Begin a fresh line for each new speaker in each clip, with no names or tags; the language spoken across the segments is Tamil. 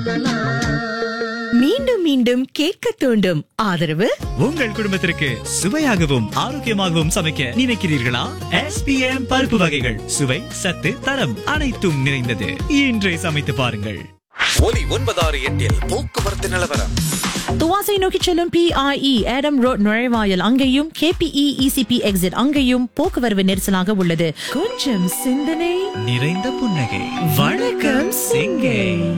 மீண்டும் மீண்டும் கேட்க தூண்டும் ஆதரவு
உங்கள் குடும்பத்திற்கு சுவையாகவும் ஆரோக்கியமாகவும் சமைக்க நினைக்கிறீர்களா எஸ்பிஎம் பருப்பு வகைகள் சுவை சத்து தரம் அனைத்தும் நிறைந்தது இன்றே சமைத்து பாருங்கள்
ஒலி ஒன்பதாறு எட்டில் போக்குவரத்து நிலவரம்
துவாசை நோக்கி செல்லும் பிஐஇ ஆடம் ரோட் நுழைவாயில் அங்கேயும் கேபிஇ இசிபி எக்ஸிட் அங்கேயும் போக்குவரவு நெரிசலாக உள்ளது கொஞ்சம் சிந்தனை
நிறைந்த புன்னகை வணக்கம் சிங்கே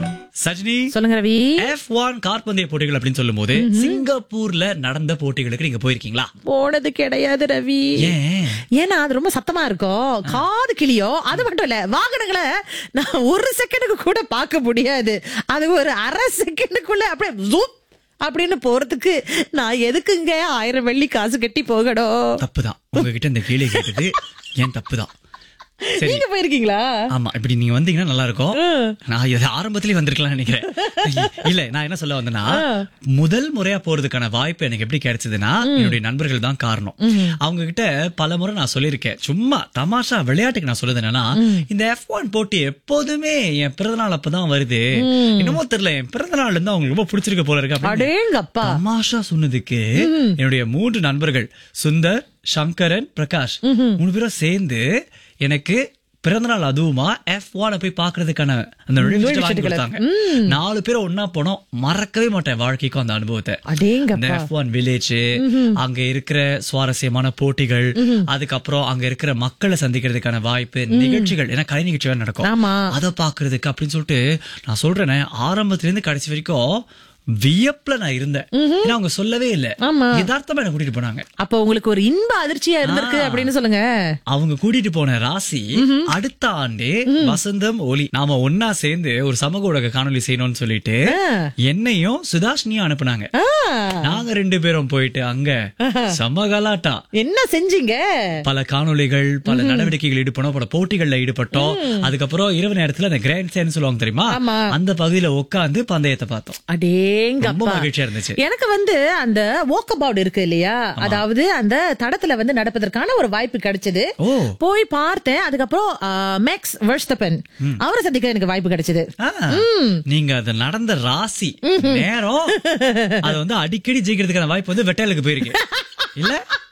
சஜினி
சொல்லுங்க ரவி
எஃப் ஒன் கார்பந்தய போட்டிகள் அப்படின்னு சொல்லும் போது சிங்கப்பூர்ல நடந்த போட்டிகளுக்கு நீங்க போயிருக்கீங்களா
போனது கிடையாது ரவி
ஏன்
ஏன்னா அது ரொம்ப சத்தமா இருக்கும் காது கிளியோ அது மட்டும் இல்ல வாகனங்களை நான் ஒரு செகண்டுக்கு கூட பார்க்க முடியாது அது ஒரு அரை செகண்டுக்குள்ள அப்படியே zoom அப்படின்னு போறதுக்கு நான் எதுக்குங்க ஆயிரம் வெள்ளி காசு கட்டி போகணும்
தப்புதான் உங்ககிட்ட இந்த கேள்வி கேட்டது ஏன் தப்புதான் சரி
நீங்க போயிருக்கீங்களா
ஆமா இப்படி நீங்க வந்தீங்கன்னா நல்லா இருக்கும் நான் இது ஆரம்பத்திலேயே வந்திருக்கலாம் நினைக்கிறேன் இல்ல நான் என்ன சொல்ல வந்தேன்னா முதல் முறையா போறதுக்கான வாய்ப்பு எனக்கு எப்படி கிடைச்சதுன்னா என்னுடைய நண்பர்கள் தான் காரணம் அவங்க கிட்ட பல முறை நான் சொல்லியிருக்கேன் சும்மா தமாஷா விளையாட்டுக்கு நான் சொல்லுது என்னன்னா இந்த எஃப் ஒன் போட்டி எப்போதுமே என் பிறந்தநாள் அப்பதான் வருது என்னமோ தெரியல என் பிறந்தநாள் இருந்து அவங்களுக்கு ரொம்ப பிடிச்சிருக்க போல இருக்கு அப்படின்னு
அடேங்கப்பா
தமாஷா சொன்னதுக்கு என்னுடைய மூன்று நண்பர்கள் சுந்தர் சங்கரன் பிரகாஷ் மூணு பேரும் சேர்ந்து எனக்கு பிறந்தநாள் அதுவுமா எஃப் ஒன் போய் பாக்குறதுக்கான அந்த நுழைவுச்சீட்டை வாங்கி கொடுத்தாங்க நாலு பேரும் ஒன்னா போனோம் மறக்கவே மாட்டேன் வாழ்க்கைக்கும் அந்த அனுபவத்தை இந்த
அடேங்கப்பா
எஃப் ஒன் வில்லேஜ் அங்க இருக்கிற சுவாரஸ்யமான போட்டிகள் அதுக்கப்புறம் அங்க இருக்கிற மக்களை சந்திக்கிறதுக்கான வாய்ப்பு நிகழ்ச்சிகள் ஏன்னா கலை நிகழ்ச்சிகள் நடக்கும்
ஆமா
அதை பாக்குறதுக்கு அப்படின்னு சொல்லிட்டு நான் சொல்றேனே ஆரம்பத்துல இருந்து கடைசி வரைக்கும் வியப்புல நான் இருந்தேன் ஏன்னா அவங்க சொல்லவே இல்ல
ஆமா.
யதார்த்தமா என்ன கூட்டிட்டு போனாங்க
அப்ப உங்களுக்கு ஒரு இன்ப அதிர்ச்சியா இருந்திருக்கு
ஆ.
அப்படின்னு சொல்லுங்க
அவங்க கூட்டிட்டு போன ராசி அடுத்த ஆண்டே வசந்தம் ஒலி நாம ஒன்னா சேர்ந்து ஒரு சமூக ஊடக காணொலி செய்யணும்னு சொல்லிட்டு
ஆ.
என்னையும் சுதாஷினியும் அனுப்புனாங்க
ஆ,
நாங்க ரெண்டு பேரும் போயிட்டு அங்க செம்ம கலாட்டா
என்ன செஞ்சீங்க
பல காணொளிகள் பல நடவடிக்கைகள் ஈடுபட்டோம் பல போட்டிகள்ல ஈடுபட்டோம் அதுக்கப்புறம் இரவு நேரத்துல அந்த கிராண்ட் சேன்னு சொல்லுவாங்க தெரியுமா
ஆமா.
அந்த பகுதியில உட்கார்ந்து பந்தயத்தை பார்த்தோம் ரொம்ப
அடேங்கப்பா
மகிழ்ச்சியா இருந்துச்சு
எனக்கு வந்து அந்த வாக் அபவுட் இருக்கு இல்லையா அதாவது அந்த தடத்துல வந்து நடப்பதற்கான ஒரு வாய்ப்பு கிடைச்சது
ஓ
போய் பார்த்தேன் அதுக்கப்புறம் மேக்ஸ் வெர்ஸ்டபன் அவரை சந்திக்க எனக்கு வாய்ப்பு கிடைச்சது
ஆ, நீங்க அது நடந்த ராசி நேரம் அது வந்து அடிக்கடி ஜெயிக்கிறதுக்கான வாய்ப்பு வந்து வெட்டாலுக்கு போயிருக்கு இல்ல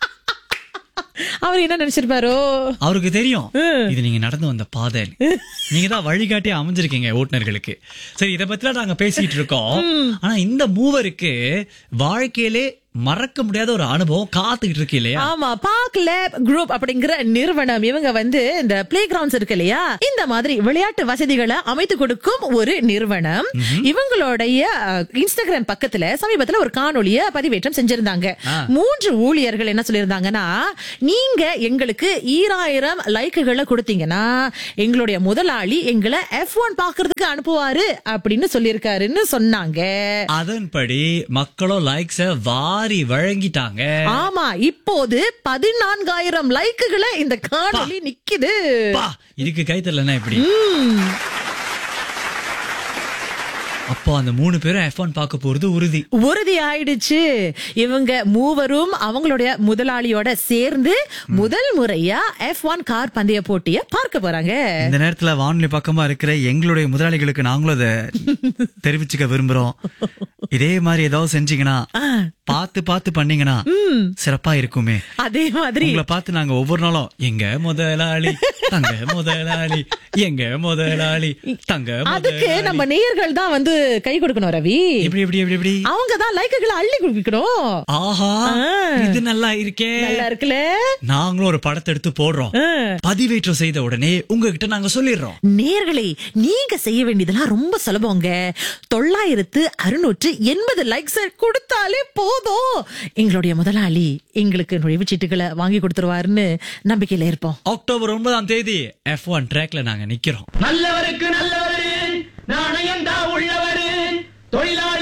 அவர் என்ன நினைச்சிருப்பாரோ
அவருக்கு தெரியும் இது நீங்க நடந்து வந்த பாதை நீங்க தான் வழிகாட்டி அமைஞ்சிருக்கீங்க ஓட்டுநர்களுக்கு சரி இத பத்திலாம் நாங்க பேசிட்டு இருக்கோம் ஆனா இந்த மூவருக்கு வாழ்க்கையிலே மறக்க முடியாத ஒரு அனுபவம் காத்துக்கிட்டு இருக்கு இல்லையா
ஆமா பார்க் லேப் குரூப் அப்படிங்கிற நிறுவனம் இவங்க வந்து இந்த பிளே கிரவுண்ட்ஸ் இருக்கு இல்லையா இந்த மாதிரி விளையாட்டு வசதிகளை அமைத்து கொடுக்கும் ஒரு நிறுவனம் இவங்களுடைய அஹ், இன்ஸ்டாகிராம் பக்கத்துல சமீபத்துல ஒரு காணொளிய பதிவேற்றம் செஞ்சிருந்தாங்க மூன்று ஊழியர்கள் என்ன சொல்லியிருந்தாங்கன்னா நீங்க எங்களுக்கு ஈராயிரம் லைக்குகளை கொடுத்தீங்கன்னா எங்களுடைய முதலாளி எங்களை எஃப் ஒன் பாக்குறதுக்கு அனுப்புவாரு அப்படின்னு சொல்லியிருக்காருன்னு சொன்னாங்க
அதன்படி மக்களும் லைக்ஸ வாரி வழங்கிட்டாங்க
ஆமா இப்போது பதினான்காயிரம் லைக்குகளை இந்த காணொளி நிக்குது
பா, இதுக்கு கை தரலன்னா எப்படி அப்போ அந்த மூணு பேரும் எஃப் ஒன் பார்க்க போறது உறுதி
உறுதி ஆயிடுச்சு இவங்க மூவரும் அவங்களுடைய முதலாளியோட சேர்ந்து முதல் முறையா எஃப் ஒன் கார் பந்தய போட்டிய பார்க்க போறாங்க
இந்த நேரத்துல வானொலி பக்கமா இருக்கிற எங்களுடைய முதலாளிகளுக்கு நாங்களும் அதை தெரிவிச்சுக்க விரும்புறோம் இதே மாதிரி ஏதாவது செஞ்சீங்கன்னா பார்த்து பார்த்து பண்ணீங்கன்னா சிறப்பா இருக்குமே
அதே மாதிரி
உங்களை பார்த்து நாங்க ஒவ்வொரு நாளும் எங்க முதலாளி தங்க முதலாளி எங்க முதலாளி தங்க
அதுக்கு
முதலாளி
நம்ம நேயர்கள் தான் வந்து கை கொடுக்கணும் ரவி
எப்படி எப்படி எப்படி எப்படி
அவங்க தான் லைக்குகளை அள்ளி கொடுக்கணும்
ஆஹா
ஆ.
இது நல்லா இருக்கே
நல்லா இருக்குல்ல
நாங்களும் ஒரு படத்தை எடுத்து போடுறோம்
ஆ.
பதிவேற்றம் செய்த உடனே உங்ககிட்ட நாங்க சொல்லிடுறோம்
நேர்களே நீங்க செய்ய வேண்டியதெல்லாம் ரொம்ப சுலபங்க தொள்ளாயிரத்து அறுநூற்று எண்பது லைக்ஸ் கொடுத்தாலே போதும் எங்களுடைய முதலாளி எங்களுக்கு நுழைவுச்சீட்டுகளை வாங்கி கொடுத்துருவாருன்னு நம்பிக்கையில இருப்போம்
அக்டோபர் ஒன்பதாம் தேதி எஃப் ஒன் ட்ராக்ல நாங்க நிக்கிறோம்
நல்லவருக்கு நல்லவரு நாணயம் தான் உள்ளவரு தொழிலாளி